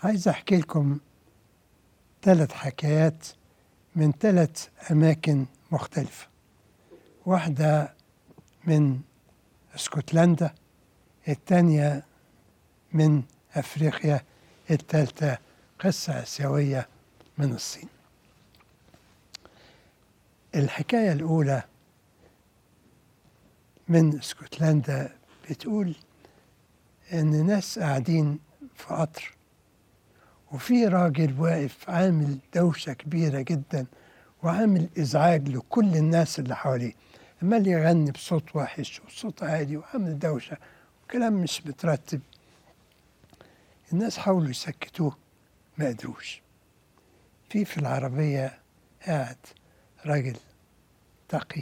عايز أحكي لكم ثلاث حكايات من ثلاث أماكن مختلفة واحدة من اسكتلندا الثانية من أفريقيا الثالثة قصة آسيوية من الصين الحكاية الأولى من اسكتلندا بتقول إن ناس قاعدين في قطر وفي راجل واقف عامل دوشة كبيرة جدا وعامل إزعاج لكل الناس اللي حواليه عمال يغني بصوت وحش وصوت عالي وعامل دوشة وكلام مش مترتب الناس حاولوا يسكتوه ما قدروش في في العربية قاعد راجل تقي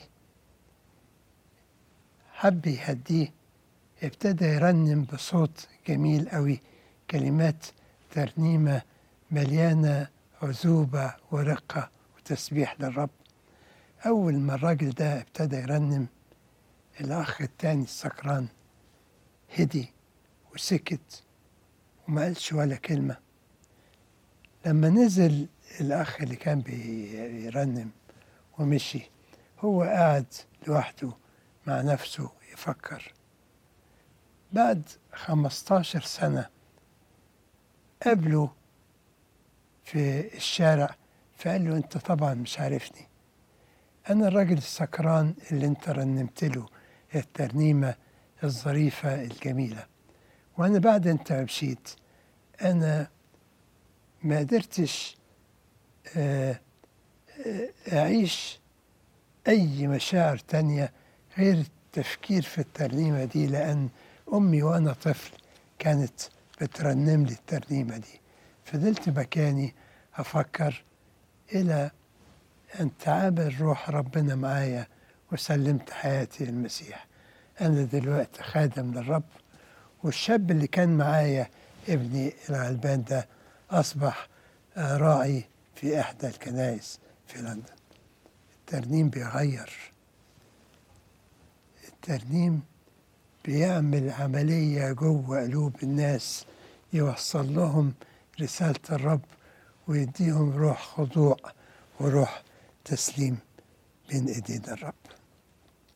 حب يهديه ابتدى يرنم بصوت جميل قوي كلمات ترنيمة مليانة عذوبة ورقة وتسبيح للرب أول ما الراجل ده ابتدى يرنم الأخ التاني السكران هدي وسكت وما قالش ولا كلمة لما نزل الأخ اللي كان بيرنم ومشي هو قاعد لوحده مع نفسه يفكر بعد خمستاشر سنة قابله في الشارع فقال له انت طبعا مش عارفني انا الراجل السكران اللي انت رنمت له الترنيمة الظريفة الجميلة وانا بعد انت مشيت انا ما قدرتش آه، آه، اعيش اي مشاعر تانية غير التفكير في الترنيمة دي لان امي وانا طفل كانت بترنم لي الترنيمة دي فضلت مكاني أفكر إلى أن تعامل روح ربنا معايا وسلمت حياتي للمسيح أنا دلوقتي خادم للرب والشاب اللي كان معايا ابني الغلبان ده أصبح آه، راعي في إحدى الكنائس في لندن الترنيم بيغير الترنيم بيعمل عملية جوه قلوب الناس يوصل لهم رسالة الرب ويديهم روح خضوع وروح تسليم بين ايدين الرب